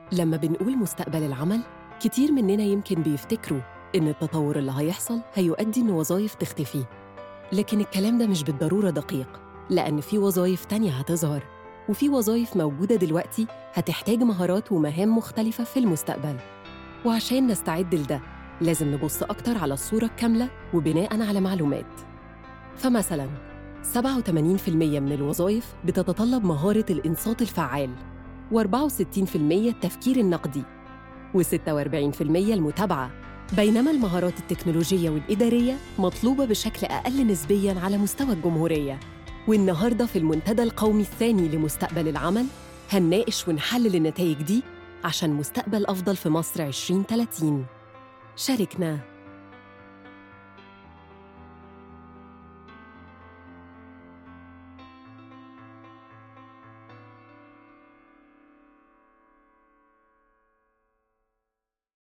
لما بنقول مستقبل العمل كتير مننا يمكن بيفتكروا إن التطور اللي هيحصل هيؤدي إن وظائف تختفي لكن الكلام ده مش بالضرورة دقيق لأن في وظائف تانية هتظهر وفي وظائف موجودة دلوقتي هتحتاج مهارات ومهام مختلفة في المستقبل وعشان نستعد لده لازم نبص أكتر على الصورة الكاملة وبناء على معلومات فمثلاً 87% من الوظائف بتتطلب مهارة الإنصات الفعال و64% التفكير النقدي و46% المتابعة بينما المهارات التكنولوجية والإدارية مطلوبة بشكل أقل نسبياً على مستوى الجمهورية والنهاردة في المنتدى القومي الثاني لمستقبل العمل هنناقش ونحلل النتائج دي عشان مستقبل أفضل في مصر 2030 شاركنا